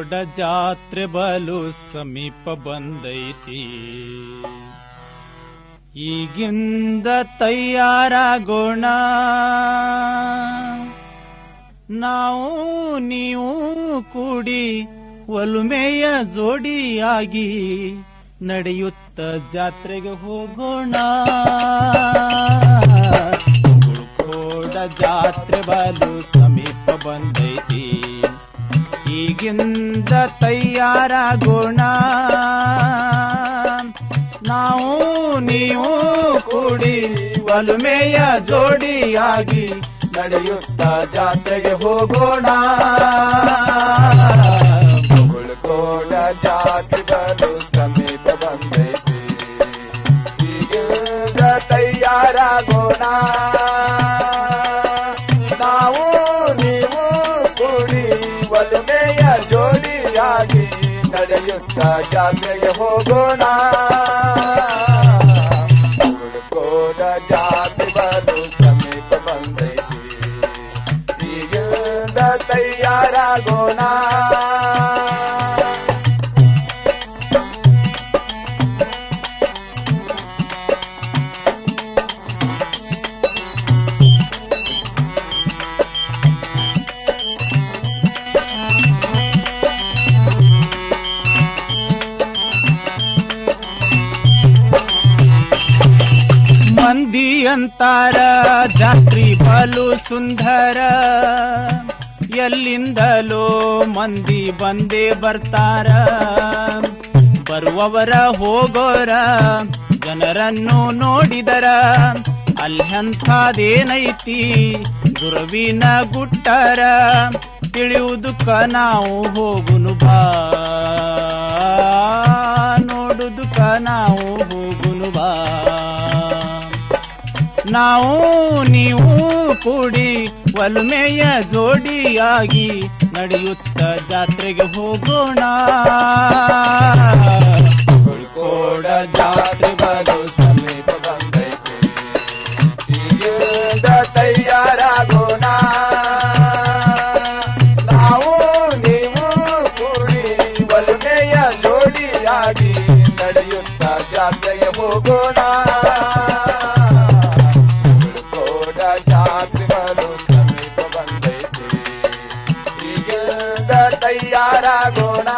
ಕೋಡ ಜಾತ್ರೆ ಬಲು ಸಮೀಪ ಬಂದೈತಿ ಈಗಿಂದ ತಯಾರಾಗೋಣ ನಾವು ನೀವು ಕೂಡಿ ಒಲುಮೆಯ ಜೋಡಿಯಾಗಿ ನಡೆಯುತ್ತ ಜಾತ್ರೆಗೆ ಹೋಗೋಣ ಕೋಡ ಜಾತ್ರೆ ಬಲು ಸಮೀಪ ಬಂದೈತಿ ಈಗಿಂದ ತಯಾರಾಗೋಣ ನಾವು ನೀವು ಕೂಡಿ ಒಲುಮೆಯ ಜೋಡಿಯಾಗಿ ನಡೆಯುತ್ತ ಜಾತ್ರೆಗೆ ಹೋಗೋಣ ಕೋಡ ಜಾತ್ರೆ ಬಲು ಸಮೀಪ ಬಂದೈತಿ ಈಗಿಂದ ತಯಾರಾಗೋಣ ನಾವು ನೀವು ಕೂಡಿ ಒಲುಮೆಯ ಜೋಡಿಯಾಗಿ ನಡೆಯುತ್ತ ಜಾತ್ರೆಗೆ ಹೋಗೋಣ ಕೋಡ ಜಾತ್ರೆ ಬಲು ಸಮೀಪ ಬಂದೈತಿ ಈಗಿಂದ ತಯಾರಾಗೋಣ ಮಂದಿ ಅಂತಾರ ಜಾತ್ರಿ ಬಲು ಸುಂದರ ಎಲ್ಲಿಂದಲೋ ಮಂದಿ ಬಂದೇ ಬರ್ತಾರ ಬರುವವರ ಹೋಗೋರ ಜನರನ್ನು ನೋಡಿದರ ಅಲ್ಹಂಥದೇನೈತಿ ಗುರುವಿನ ಗುಟ್ಟರ ತಿಳಿಯುವುದಕ್ಕ ನಾವು ಹೋಗುನು ಬಾ ನೋಡುದಕ್ಕ ನಾವು ಹೋಗುನು ಬಾ ನಾವು ನೀವು ಕೂಡಿ ಒಲುಮೆಯ ಜೋಡಿಯಾಗಿ ನಡೆಯುತ್ತ ಜಾತ್ರೆಗೆ ಹೋಗೋಣ ಕೋಡ ಜಾತ್ರೆ ಬಲು ಸಮೀಪ ಬಂದೈತಿ ಈಗಿಂದ ತಯಾರಾಗೋಣ ನಾವು ನೀವು ಕೂಡಿ ಒಲುಮೆಯ ಜೋಡಿಯಾಗಿ ನಡೆಯುತ್ತ ಜಾತ್ರೆಗೆ ಹೋಗೋಣ ಕೋಡ ಜಾತ್ರೆ ಬಲು ಸಮೀಪ ಬಂದೈತಿ ಈಗಿಂದ ತಯಾರಾಗೋಣ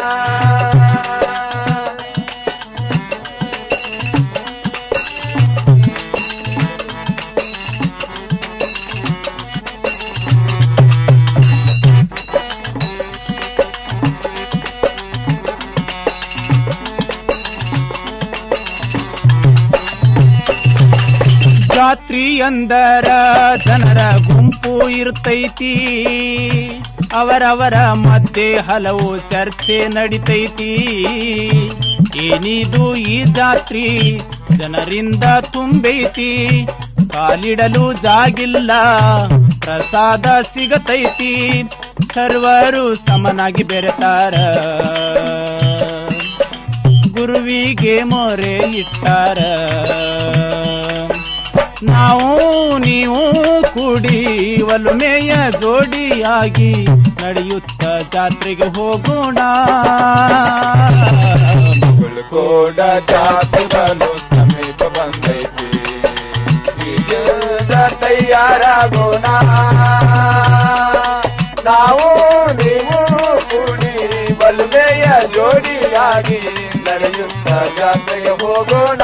ಜಾತ್ರಿ ಅಂದರ ಜನರ ಗುಂಪು ಇರ್ತೈತಿ ಅವರವರ ಮಧ್ಯೆ ಹಲವು ಚರ್ಚೆ ನಡಿತೈತಿ ಏನಿದು ಈ ಜಾತ್ರಿ ಜನರಿಂದ ತುಂಬೈತಿ ಕಾಲಿಡಲು ಜಾಗಿಲ್ಲ ಪ್ರಸಾದ ಸಿಗತೈತಿ ಸರ್ವರು ಸಮನಾಗಿ ಬೆರೆತಾರ ಗುರುವಿಗೆ ಮೊರೆ ಇಟ್ಟಾರ ನಾವು ನೀವು ಕೂಡಿ ಒಲುಮೆಯ ಜೋಡಿಯಾಗಿ ನಡೆಯುತ್ತ ಜಾತ್ರೆಗೆ ಹೋಗೋಣ ಕೋಡ ಜಾತಿ ಬಲು ಸಮೀಪ ಬಂದೈತಿ ಈಗಿಂದ ತಯಾರಾಗೋಣ ನಾವು ನೀವು ಕೂಡಿ ಬಲುಮೆಯ ಜೋಡಿಯಾಗಿ ನಡೆಯುತ್ತ ಜಾತ್ರೆಗೆ ಹೋಗೋಣ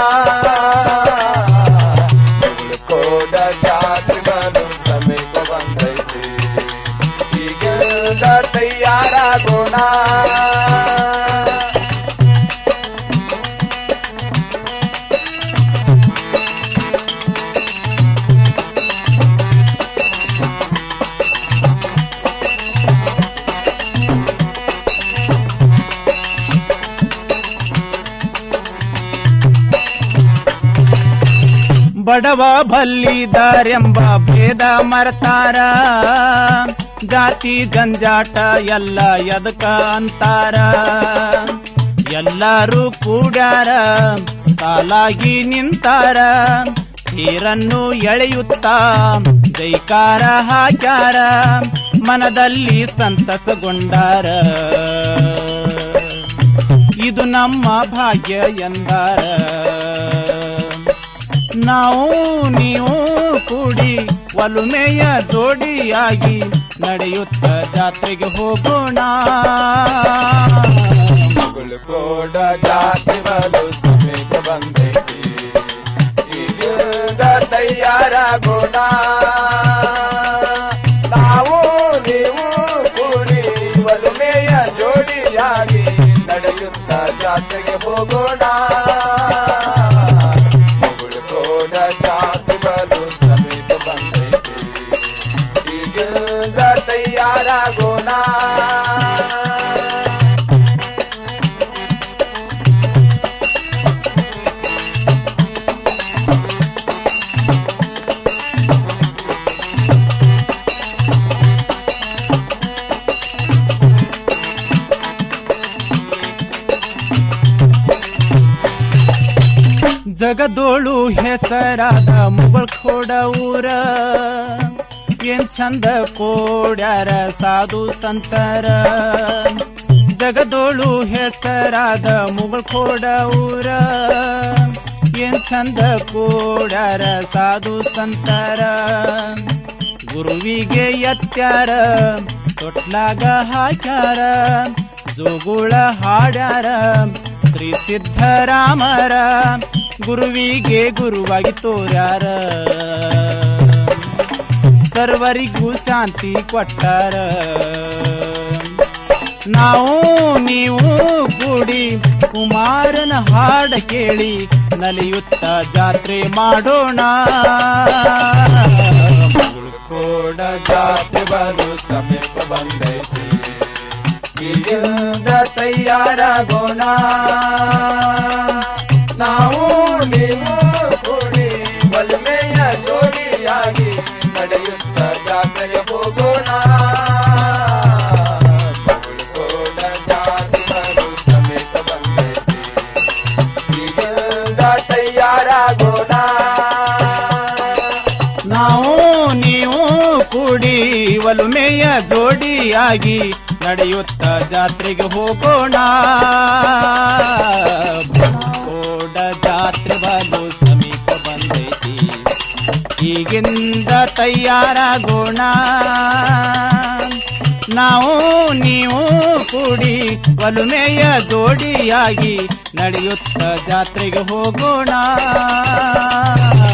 ಕೋಡ ಜಾತಿ ಬಲು ಸಮೀಪ ಬಂದೈತಿ ಈಗಿಂದ ತಯಾರಾಗೋಣ ಬಡವ ಬಲ್ಲಿದಾರೆಂಬ ಭೇದ ಮರ್ತಾರ ಜಾತಿ ಜಂಜಾಟ ಎಲ್ಲ ಎದಕ ಅಂತಾರ ಎಲ್ಲರೂ ಕೂಡ್ಯಾರ ಸಾಲಾಗಿ ನಿಂತಾರ ನೀರನ್ನು ಎಳೆಯುತ್ತಾ ಜೈಕಾರ ಹಾಕ್ಯಾರ ಮನದಲ್ಲಿ ಸಂತಸಗೊಂಡಾರ ಇದು ನಮ್ಮ ಭಾಗ್ಯ ಎಂದಾರ ನಾವು ನೀವು ಕೂಡಿ ಒಲುಮೆಯ ಜೋಡಿಯಾಗಿ ನಡೆಯುತ್ತ ಜಾತ್ರೆಗೆ ಹೋಗೋಣ ಮುಗುಳ್ಕೋಡ ಜಾತಿ ಬಲು ಸಮೀಪ ಬಂದೈತಿ ಈಗಿಂದ ತಯಾರಾಗೋಣ ನಾವು ನೀವು ಕೂಡಿ ಒಲುಮೆಯ ಜೋಡಿಯಾಗಿ ನಡೆಯುತ್ತ ಜಾತ್ರೆಗೆ ಹೋಗೋಣ ಮುಗುಳ್ಕೋಡ ಜಾತಿ ಬಲು ಸಮೀಪ ಬಂದೈತಿ ಈಗಿಂದ ತಯಾರಾಗೋಣ ಜಗದೋಳು ಹೆಸರಾದ ಮುಗಳ್ಖೋಡ ಊರ ಏನ್ ಚಂದ ಕೋಡ್ಯಾರ ಸಾಧು ಸಂತರ ಜಗದೋಳು ಹೆಸರಾದ ಮುಗಳ್ಖೋಡ ಊರ ಏನ್ ಚಂದ ಕೋಡ್ಯಾರ ಸಾಧು ಸಂತರ ಗುರುವಿಗೆ ಎತ್ಯಾರ ತೊಟ್ಲಾಗ ಹಾಕ್ಯಾರ ಜೋಗುಳ ಹಾಡ್ಯಾರ ಶ್ರೀ ಸಿದ್ಧರಾಮರ ಗುರುವಿಗೆ ಗುರುವಾಗಿ ತೋರ್ಯಾರ ಸರ್ವರಿಗೂ ಶಾಂತಿ ಕೊಟ್ಟಾರ ನಾವು ನೀವು ಕೂಡಿ ಕುಮಾರನ ಹಾಡ ಕೇಳಿ ನಲಿಯುತ್ತ ಜಾತ್ರೆ ಮಾಡೋಣ ಕೋಡ ಜಾತಿ ಬಲು ಸಮೀಪ ಬಂದೈತಿ ಈಗಿಂದ ತಯಾರಾಗೋಣ ನಾವು ನೀವು ಕೂಡಿ ಬಲ್ಮೆಯ ಜೋಡಿಯಾಗಿ ನಡೆಯುತ್ತ ಜಾತ್ರೆಗೆ ಹೋಗೋಣ ಕೋಡ ಜಾತಿ ಬಲು ಸಮೀಪ ಬಂದೈತಿ ಈಗಿಂದ ತಯಾರಾಗೋಣ ನಾವು ನೀವು ಕೂಡಿ ಒಲುಮೆಯ ಜೋಡಿಯಾಗಿ ನಡೆಯುತ್ತ ಜಾತ್ರೆಗೆ ಹೋಗೋಣ ಕೋಡ ಜಾತ್ರೆ ಬಲು ಸಮೀಪ ಬಂದೈತಿ ಈಗಿಂದ ತಯಾರಾಗೋಣ ನಾವು ನೀವು ಕೂಡಿ ಒಲುಮೆಯ ಜೋಡಿಯಾಗಿ ನಡೆಯುತ್ತ ಜಾತ್ರೆಗೆ ಹೋಗೋಣ